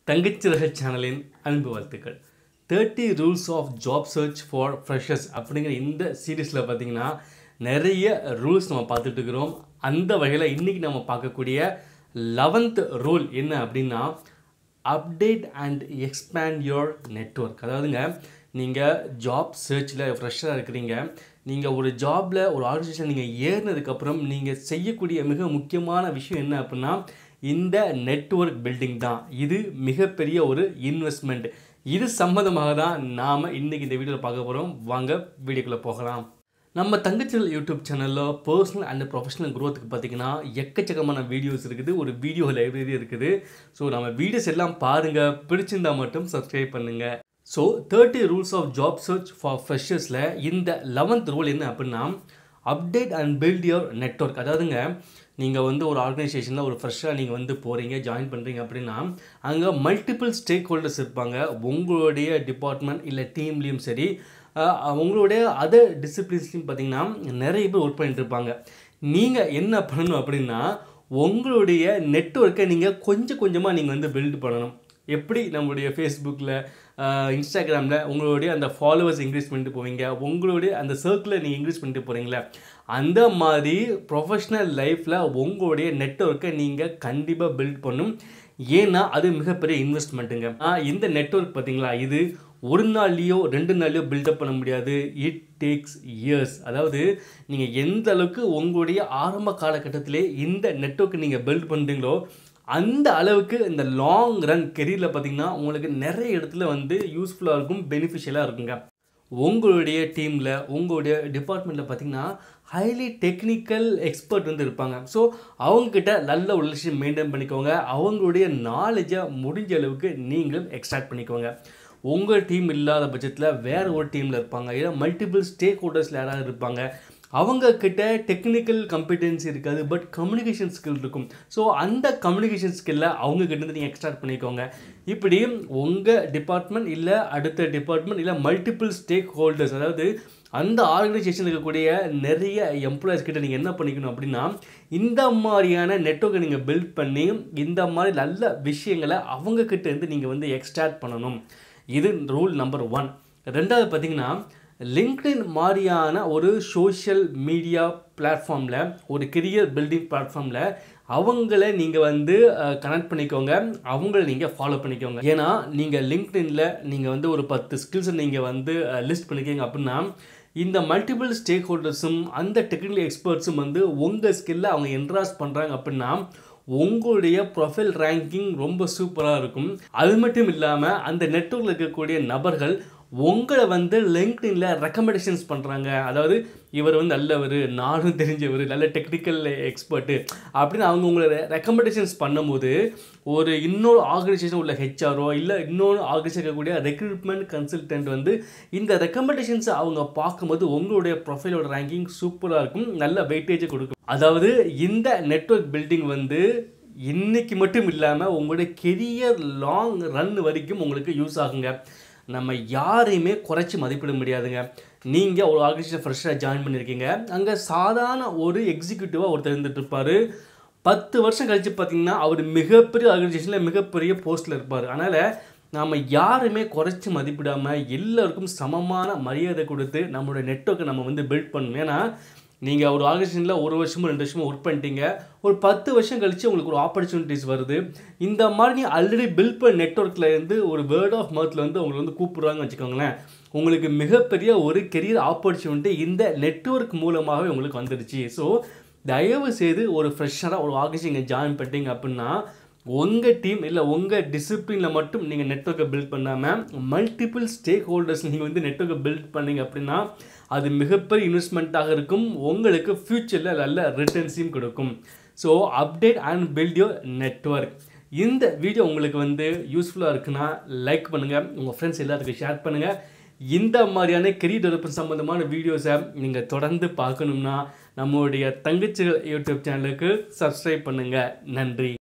தங்கச்சி ரக சேனலின் அன்பு வாழ்த்துக்கள் thirty rules of job search for freshers அப்படிங்கிற இந்த சீரீஸில் பார்த்தீங்கன்னா நிறைய ரூல்ஸ் நம்ம பார்த்துட்டு இருக்கிறோம் அந்த வகையில் இன்றைக்கி நம்ம பார்க்கக்கூடிய லெவன்த் ரூல் என்ன அப்படின்னா update and expand your network அதாவதுங்க நீங்கள் ஜாப் சர்ச்சில் ஃப்ரெஷ்ஷாக இருக்கிறீங்க நீங்கள் ஒரு ஜாபில் ஒரு ஆர்கனைசேஷன் நீங்கள் ஏறினதுக்கப்புறம் நீங்கள் செய்யக்கூடிய மிக முக்கியமான விஷயம் என்ன அப்படின்னா இந்த நெட்ஒர்க் பில்டிங் தான் இது மிகப்பெரிய ஒரு இன்வெஸ்ட்மெண்ட் இது சம்மந்தமாக தான் நாம் இன்றைக்கி இந்த வீடியோவில் பார்க்க போகிறோம் வாங்க வீடியோக்குள்ளே போகலாம் நம்ம தங்கச்சல் யூடியூப் சேனலில் பர்சனல் அண்ட் ப்ரொஃபஷனல் க்ரோத்துக்கு பார்த்தீங்கன்னா எக்கச்சக்கமான வீடியோஸ் இருக்குது ஒரு வீடியோ லைப்ரரி இருக்குது ஸோ நம்ம வீடியோஸ் எல்லாம் பாருங்கள் பிடிச்சிருந்தா மட்டும் சப்ஸ்கிரைப் பண்ணுங்கள் so thirty rules of job search for ஃப்ரெஷர்ஸில் இந்த லெவன்த் ரூல் என்ன அப்படின்னா update and build your network அதாவதுங்க நீங்கள் வந்து ஒரு ஆர்கனைசேஷனில் ஒரு ஃப்ரெஷ்ஷாக நீங்கள் வந்து போகிறீங்க ஜாயின் பண்ணுறீங்க அப்படின்னா அங்கே மல்டிபிள் ஸ்டேக் ஹோல்டர்ஸ் இருப்பாங்க உங்களுடைய டிபார்ட்மெண்ட் இல்லை டீம்லேயும் சரி அஹ், உங்களுடைய அதர் டிசிப்ளின்ஸ்லையும் பார்த்தீங்கன்னா நிறைய பேர் ஒர்க் பண்ணிட்டு இருப்பாங்க நீங்கள் என்ன பண்ணணும் அப்படின்னா உங்களுடைய நெட்ஒர்க்கை நீங்கள் கொஞ்சம் கொஞ்சமாக நீங்கள் வந்து பில்ட் பண்ணணும் எப்படி நம்மளுடைய ஃபேஸ்புக்கில் இன்ஸ்டாகிராமில் உங்களுடைய அந்த ஃபாலோவர்ஸ் இன்க்ரீஸ் பண்ணிட்டு போவீங்க உங்களுடைய அந்த சர்க்கிளை நீங்கள் இன்க்ரீஸ் பண்ணிட்டு போகிறீங்களே அந்த மாதிரி ப்ரொஃபஷ்னல் லைஃப்பில் உங்களுடைய நெட்ஒர்க்கை நீங்கள் கண்டிப்பாக பில்ட் பண்ணும் ஏன்னா அது மிகப்பெரிய இன்வெஸ்ட்மெண்ட்டுங்க இந்த நெட்ஒர்க் பார்த்தீங்களா இது ஒரு நாள்லேயோ ரெண்டு நாள்லையோ பில்டப் பண்ண முடியாது இட் டேக்ஸ் இயர்ஸ் அதாவது நீங்கள் எந்த அளவுக்கு உங்களுடைய ஆரம்ப காலகட்டத்திலே இந்த நெட்ஒர்க்கை நீங்கள் பில்ட் பண்ணுறீங்களோ அந்த அளவுக்கு இந்த லாங் ரன் கெரியரில் பார்த்தீங்கன்னா உங்களுக்கு நிறைய இடத்துல வந்து யூஸ்ஃபுல்லாக இருக்கும் பெனிஃபிஷியலாக இருக்குங்க உங்களுடைய டீமில் உங்களுடைய டிபார்ட்மெண்ட்டில் பார்த்தீங்கன்னா ஹைலி டெக்னிக்கல் எக்ஸ்பர்ட் வந்து இருப்பாங்க ஸோ அவங்கக்கிட்ட நல்ல ஒரு ரிலேஷன் மெயின்டைன் பண்ணிக்கோங்க அவங்களுடைய நாலேஜை முடிஞ்ச அளவுக்கு நீங்களும் எக்ஸ்ட்ராக்ட் பண்ணிக்கோங்க உங்கள் டீம் இல்லாத பட்சத்தில் வேறு ஒரு டீமில் இருப்பாங்க இல்லை மல்டிபிள் ஸ்டேக் ஹோல்டர்ஸில் யாராவது இருப்பாங்க அவங்க கிட்ட டெக்னிக்கல் கம்பிட்டன்சி இருக்காது பட் கம்யூனிகேஷன் ஸ்கில் இருக்கும் ஸோ அந்த கம்யூனிகேஷன் ஸ்கில்லை அவங்க கிட்ட இருந்து நீங்கள் எக்ஸ்ட்ராக்ட் பண்ணிக்கோங்க இப்படி உங்கள் டிபார்ட்மெண்ட் இல்லை அடுத்த டிபார்ட்மெண்ட் இல்லை மல்டிபிள் ஸ்டேக் ஹோல்டர்ஸ் அதாவது அந்த ஆர்கனைசேஷன் இருக்கக்கூடிய நிறைய எம்ப்ளாயிஸ் கிட்ட நீங்கள் என்ன பண்ணிக்கணும் அப்படின்னா இந்த மாதிரியான நெட்ஒர்க்கை நீங்கள் பில்ட் பண்ணி இந்த மாதிரி நல்ல விஷயங்களை அவங்க கிட்ட இருந்து நீங்கள் வந்து எக்ஸ்ட்ராக்ட் பண்ணணும் இது ரூல் நம்பர் ஒன் ரெண்டாவது பார்த்தீங்கன்னா லிங்க்டின் மாதிரியான ஒரு சோஷியல் மீடியா பிளாட்ஃபார்மில் ஒரு கெரியர் பில்டிங் பிளாட்ஃபார்மில் அவங்கள நீங்கள் வந்து கனெக்ட் பண்ணிக்கோங்க அவங்கள நீங்கள் ஃபாலோ பண்ணிக்கோங்க ஏன்னா நீங்கள் லிங்க்டின்ல நீங்கள் வந்து ஒரு பத்து ஸ்கில்ஸை நீங்கள் வந்து லிஸ்ட் பண்ணிக்கோங்க அப்படின்னா இந்த மல்டிபிள் ஸ்டேக் ஹோல்டர்ஸும் அந்த டெக்னிக்கல் எக்ஸ்பர்ட்ஸும் வந்து உங்கள் ஸ்கில்லை அவங்க என்ட்ராஸ் பண்ணுறாங்க அப்படின்னா உங்களுடைய ப்ரொஃபைல் ரேங்கிங் ரொம்ப சூப்பராக இருக்கும் அது மட்டும் இல்லாமல் அந்த நெட்ஒர்க்கில் இருக்கக்கூடிய நபர்கள் உங்களை வந்து லிங்க்டின்ல ரெக்கமெண்டேஷன்ஸ் பண்ணுறாங்க அதாவது இவர் வந்து நல்லவர் நானும் தெரிஞ்சவர் நல்ல டெக்னிக்கல் எக்ஸ்பர்ட்டு அப்படின்னு அவங்க உங்களை ரெக்கமெண்டேஷன்ஸ் பண்ணும்போது ஒரு இன்னொரு ஆர்கனைசேஷன் உள்ள ஹெச்ஆரோ இல்லை இன்னொரு ஆர்கனைசேஷன் இருக்கக்கூடிய ரெக்ரூட்மெண்ட் கன்சல்டன்ட் வந்து இந்த ரெக்கமெண்டேஷன்ஸை அவங்க பார்க்கும்போது உங்களுடைய ப்ரொஃபைலோட ரேங்கிங் சூப்பராக இருக்கும் நல்ல வெயிட்டேஜை கொடுக்கும் அதாவது இந்த நெட்ஒர்க் பில்டிங் வந்து இன்னைக்கு மட்டும் இல்லாமல் உங்களுடைய கெரியர் லாங் ரன் வரைக்கும் உங்களுக்கு யூஸ் ஆகுங்க நம்ம யாரையுமே குறைச்சி மதிப்பிட முடியாதுங்க நீங்கள் ஒரு ஆர்கனைசேஷன் ஃப்ரெஷ்ஷாக ஜாயின் பண்ணியிருக்கீங்க அங்கே சாதாரண ஒரு எக்ஸிக்யூட்டிவாக ஒருத்தர் இருந்துட்டு இருப்பார் பத்து வருஷம் கழித்து பார்த்தீங்கன்னா அவர் மிகப்பெரிய ஆர்கனைசேஷனில் மிகப்பெரிய போஸ்ட்டில் இருப்பார் அதனால் நாம் யாருமே குறைச்சி மதிப்பிடாமல் எல்லாருக்கும் சமமான மரியாதை கொடுத்து நம்மளோட நெட்ஒர்க்கை நம்ம வந்து பில்ட் பண்ணணும் ஏன்னா நீங்கள் ஒரு ஆர்கனைசேஷனில் ஒரு வருஷமோ ரெண்டு வருஷமோ ஒர்க் பண்ணிட்டீங்க ஒரு பத்து வருஷம் கழித்து உங்களுக்கு ஒரு ஆப்பர்ச்சுனிட்டிஸ் வருது இந்த மாதிரி நீ ஆல்ரெடி பில்ட் பண்ண நெட்ஒர்க்கில் இருந்து ஒரு வேர்ட் ஆஃப் மவுத்தில் வந்து உங்களை வந்து கூப்பிடுறாங்கன்னு வச்சுக்கோங்களேன் உங்களுக்கு மிகப்பெரிய ஒரு கெரியர் ஆப்பர்ச்சுனிட்டி இந்த நெட்ஒர்க் மூலமாகவே உங்களுக்கு வந்துடுச்சு ஸோ தயவு செய்து ஒரு ஃப்ரெஷ்ஷராக ஒரு ஆர்கனைசேஷன் ஜாயின் பண்ணிட்டீங்க அப்படின்னா உங்கள் டீம் இல்லை உங்கள் டிசிப்ளினில் மட்டும் நீங்கள் நெட்ஒர்க்கை பில்ட் பண்ணாமல் மல்டிபிள் ஸ்டேக் ஹோல்டர்ஸ் நீங்கள் வந்து நெட்ஒர்க்கை பில்ட் பண்ணீங்க அப்படின்னா அது மிகப்பெரிய இன்வெஸ்ட்மெண்ட்டாக இருக்கும் உங்களுக்கு ஃப்யூச்சரில் நல்ல ரிட்டர்ன்ஸையும் கொடுக்கும் so update and build your network இந்த வீடியோ உங்களுக்கு வந்து யூஸ்ஃபுல்லாக இருக்குன்னா லைக் பண்ணுங்கள் உங்கள் ஃப்ரெண்ட்ஸ் எல்லாத்துக்கும் ஷேர் பண்ணுங்கள் இந்த மாதிரியான கெரியர் டெவலப்மெண்ட் சம்மந்தமான வீடியோஸை நீங்கள் தொடர்ந்து பார்க்கணும்னா நம்மளுடைய தங்கச்சிகள் யூடியூப் சேனலுக்கு சப்ஸ்கிரைப் பண்ணுங்கள் நன்றி